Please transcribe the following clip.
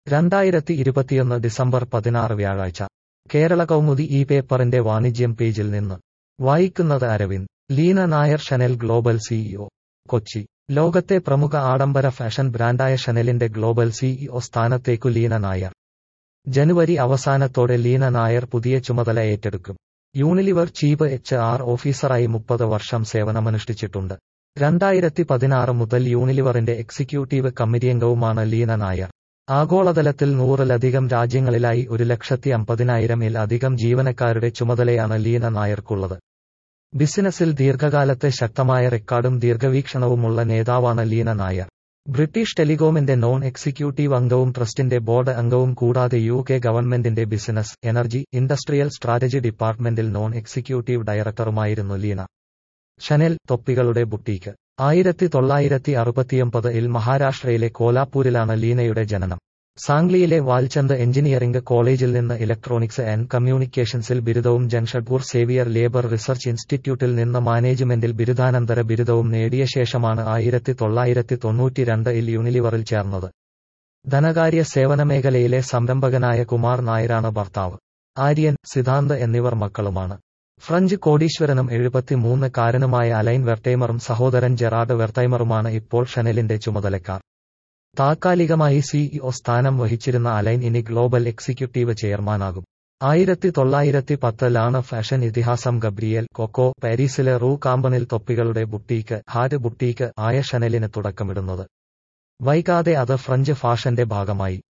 രണ്ടായിരത്തി ഇരുപത്തിയൊന്ന് ഡിസംബർ പതിനാറ് വ്യാഴാഴ്ച കേരള കൗമുദി ഈ പേപ്പറിന്റെ വാണിജ്യം പേജിൽ നിന്ന് വായിക്കുന്നത് Aravind Leena Nair Chanel global CEO Kochi ലോകത്തെ പ്രമുഖ ആഡംബര ഫാഷൻ ബ്രാൻഡായ ഷനെലിന്റെ ഗ്ലോബൽ സിഇഒ സ്ഥാനത്തേക്കു ലീന നായർ ജനുവരി അവസാനത്തോടെ ലീന നായർ പുതിയ ചുമതല ഏറ്റെടുക്കും യൂണിലിവർ ചീഫ് എച്ച് ആർ ഓഫീസറായി മുപ്പത് വർഷം സേവനമനുഷ്ഠിച്ചിട്ടുണ്ട് രണ്ടായിരത്തി പതിനാറ് മുതൽ യൂണിലിവറിന്റെ എക്സിക്യൂട്ടീവ് കമ്മിറ്റിയംഗവുമാണ് ലീന നായർ ആഗോളതലത്തിൽ നൂറിലധികം രാജ്യങ്ങളിലായി ഒരു ലക്ഷത്തി അമ്പതിനായിരം ഇൽ അധികം ജീവനക്കാരുടെ ചുമതലയാണ് ലീന നായർക്കുള്ളത് ബിസിനസ്സിൽ ദീർഘകാലത്തെ ശക്തമായ റെക്കോർഡും ദീർഘവീക്ഷണവുമുള്ള നേതാവാണ് ലീന നായർ ബ്രിട്ടീഷ് ടെലികോമിന്റെ നോൺ എക്സിക്യൂട്ടീവ് അംഗവും ട്രസ്റ്റിന്റെ ബോർഡ് അംഗവും കൂടാതെ യു കെ ഗവൺമെന്റിന്റെ ബിസിനസ് എനർജി ഇൻഡസ്ട്രിയൽ സ്ട്രാറ്റജി ഡിപ്പാർട്ട്മെന്റിൽ നോൺ എക്സിക്യൂട്ടീവ് ഡയറക്ടറുമായിരുന്നു ലീന ഷനെൽ തൊപ്പികളുടെ ബുട്ടീക്ക് ആയിരത്തി തൊള്ളായിരത്തി അറുപത്തിയൊമ്പത് ഇൽ മഹാരാഷ്ട്രയിലെ കോലാപൂരിലാണ് ലീനയുടെ ജനനം സാംഗ്ലിയിലെ വാൽചന്ദ് എഞ്ചിനീയറിംഗ് കോളേജിൽ നിന്ന് ഇലക്ട്രോണിക്സ് ആൻഡ് കമ്മ്യൂണിക്കേഷൻസിൽ ബിരുദവും ജംഷഡ്പൂർ സേവിയർ ലേബർ റിസർച്ച് ഇൻസ്റ്റിറ്റ്യൂട്ടിൽ നിന്ന് മാനേജ്മെന്റിൽ ബിരുദാനന്തര ബിരുദവും നേടിയ ശേഷമാണ് ആയിരത്തി തൊള്ളായിരത്തി തൊണ്ണൂറ്റിരണ്ട് ഇൽ യൂണിലിവറിൽ ചേർന്നത് ധനകാര്യ സേവന മേഖലയിലെ സംരംഭകനായ കുമാർ നായരാണ് ഭർത്താവ് ആര്യൻ സിദ്ധാന്ത് എന്നിവർ മക്കളുമാണ് ഫ്രഞ്ച് കോടീശ്വരനും എഴുപത്തിമൂന്ന് കാരനുമായ അലൈൻ വെർട്ടൈമറും സഹോദരൻ ജെറാഡ് വെർട്ടൈമറുമാണ് ഇപ്പോൾ ഷനെലിന്റെ ചുമതലക്കാർ താൽക്കാലികമായി സിഇഒ സ്ഥാനം വഹിച്ചിരുന്ന അലൈൻ ഇനി ഗ്ലോബൽ എക്സിക്യൂട്ടീവ് ചെയർമാനാകും ആയിരത്തി തൊള്ളായിരത്തി പത്തിലാണ് ഫാഷൻ ഇതിഹാസം ഗബ്രിയേൽ കൊക്കോ പാരീസിലെ റൂ കാമ്പണിൽ തൊപ്പികളുടെ ബുട്ടീക്ക് ഹാര് ബുട്ടീക്ക് ആയ ഷനെലിന് തുടക്കമിടുന്നത് വൈകാതെ അത് ഫ്രഞ്ച് ഫാഷന്റെ ഭാഗമായി